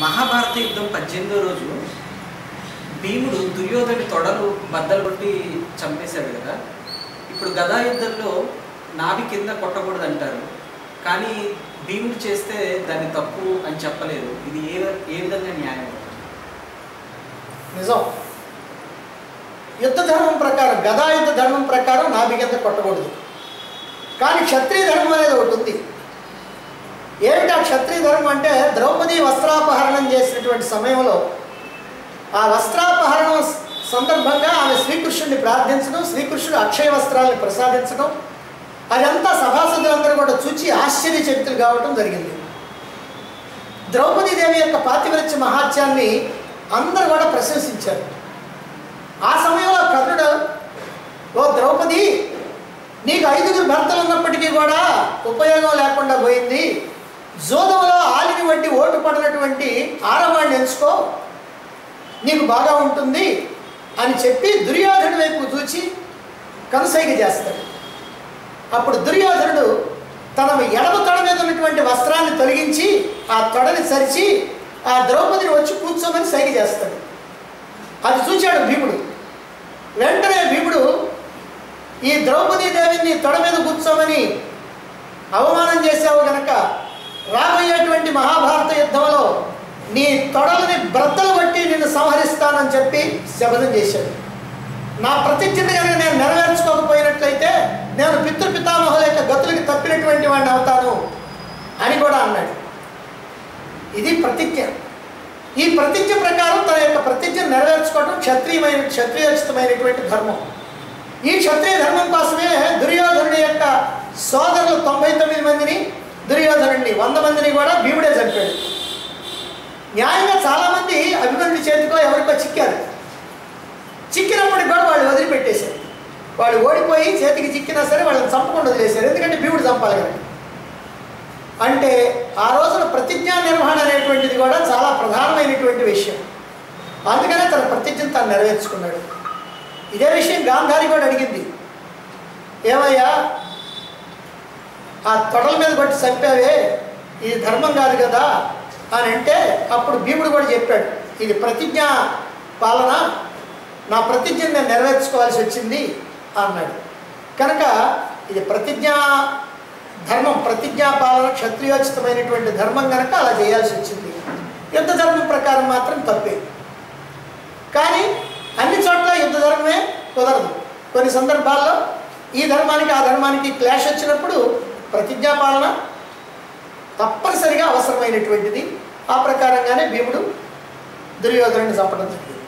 మహాభారత యుద్ధం పద్దెనిమిదో రోజు భీముడు దుర్యోధని తొడలు బద్దలు కొట్టి చంపేశాడు కదా ఇప్పుడు గదా యుద్ధంలో నాభి కింద కొట్టకూడదు అంటారు కానీ భీముడు చేస్తే దాన్ని తప్పు అని చెప్పలేదు ఇది ఏ ఏ విధంగా న్యాయం నిజం యుద్ధ ధర్మం ప్రకారం గదా యుద్ధ ధర్మం ప్రకారం నాభి కింద కొట్టకూడదు కానీ క్షత్రియ ధర్మం అనేది ఒకటి ఉంది ఏమిటి ఆ క్షత్రియ ధర్మం అంటే ద్రౌపది వస్త్రాపహరణం చేసినటువంటి సమయంలో ఆ వస్త్రాపహరణం స- సందర్భంగా ఆమె శ్రీకృష్ణుడిని ప్రార్థించడం శ్రీకృష్ణుడు అక్షయ వస్త్రాలను ప్రసాదించడం అదంతా సభాసదులందరూ కూడా చూచి ఆశ్చర్యచరితులు కావటం జరిగింది ద్రౌపదీదేవి యొక్క పాతివ్రత్య మహాత్యాన్ని అందరూ కూడా ప్రశంసించారు ఆ సమయంలో కర్ణుడు ఓ ద్రౌపది నీకు ఐదుగురు భర్తలు ఉన్నప్పటికీ కూడా ఉపయోగం లేకుండా పోయింది జోదంలో ఆలిని వంటి ఓటు పడినటువంటి ఆడవాడిని ఎంచుకో నీకు బాగా ఉంటుంది అని చెప్పి దుర్యోధనుడి వైపు చూచి కనుసైగ చేస్తాడు అప్పుడు దుర్యోధనుడు తన ఎడమ తొడ మీద ఉన్నటువంటి వస్త్రాన్ని తొలగించి ఆ తొడని సరిచి ఆ ద్రౌపదిని వచ్చి కూర్చోమని సైగ చేస్తాడు అది చూశాడు భీముడు వెంటనే భీముడు ఈ ద్రౌపదీ దేవిని తొడ మీద కూర్చోమని అవమానం చేశావు గనక రాబోయేటువంటి మహాభారత యుద్ధంలో నీ తొడలని బ్రద్దలు బట్టి నిన్ను సంహరిస్తానని చెప్పి శపథం చేశాడు నా ప్రతిజ్ఞని కనుక నేను నెరవేర్చుకోకపోయినట్లయితే నేను పితృపితామహుల యొక్క గతులకి తప్పినటువంటి వాడిని అవుతాను అని కూడా అన్నాడు ఇది ప్రతిజ్ఞ ఈ ప్రతిజ్ఞ ప్రకారం తన యొక్క ప్రతిజ్ఞ నెరవేర్చుకోవడం క్షత్రియమైన క్షత్రియోచితమైనటువంటి ధర్మం ఈ క్షత్రియ ధర్మం కోసమే దుర్యోధనుడి యొక్క సోదరులు తొంభై తొమ్మిది మందిని దుర్యోధనుడిని వంద మందిని కూడా భీముడే చంపాడు న్యాయంగా చాలామంది అభిమన్యుడి చేతికో ఎవరికో చిక్కారు చిక్కినప్పటికి కూడా వాళ్ళు వదిలిపెట్టేశారు వాళ్ళు ఓడిపోయి చేతికి చిక్కినా సరే వాళ్ళని చంపకుండా వదిలేశారు ఎందుకంటే భీముడు చంపాలి కనుక అంటే ఆ రోజున ప్రతిజ్ఞా నిర్వహణ అనేటువంటిది కూడా చాలా ప్రధానమైనటువంటి విషయం అందుకనే తన ప్రతిజ్ఞను తాను నెరవేర్చుకున్నాడు ఇదే విషయం గాంధారి కూడా అడిగింది ఏమయ్యా ఆ తొడల మీద కొట్టి చంపావే ఇది ధర్మం కాదు కదా అని అంటే అప్పుడు భీముడు కూడా చెప్పాడు ఇది ప్రతిజ్ఞా పాలన నా ప్రతిజ్ఞను నేను నెరవేర్చుకోవాల్సి వచ్చింది అన్నాడు కనుక ఇది ప్రతిజ్ఞా ధర్మం ప్రతిజ్ఞా పాలన క్షత్రియోచితమైనటువంటి ధర్మం కనుక అలా చేయాల్సి వచ్చింది యుద్ధ ధర్మం ప్రకారం మాత్రం తప్పే కానీ అన్ని చోట్ల యుద్ధ ధర్మమే కుదరదు కొన్ని సందర్భాల్లో ఈ ధర్మానికి ఆ ధర్మానికి క్లాష్ వచ్చినప్పుడు ప్రతిజ్ఞా పాలన తప్పనిసరిగా అవసరమైనటువంటిది ఆ ప్రకారంగానే భీముడు దుర్యోధనుని చంపడం జరిగింది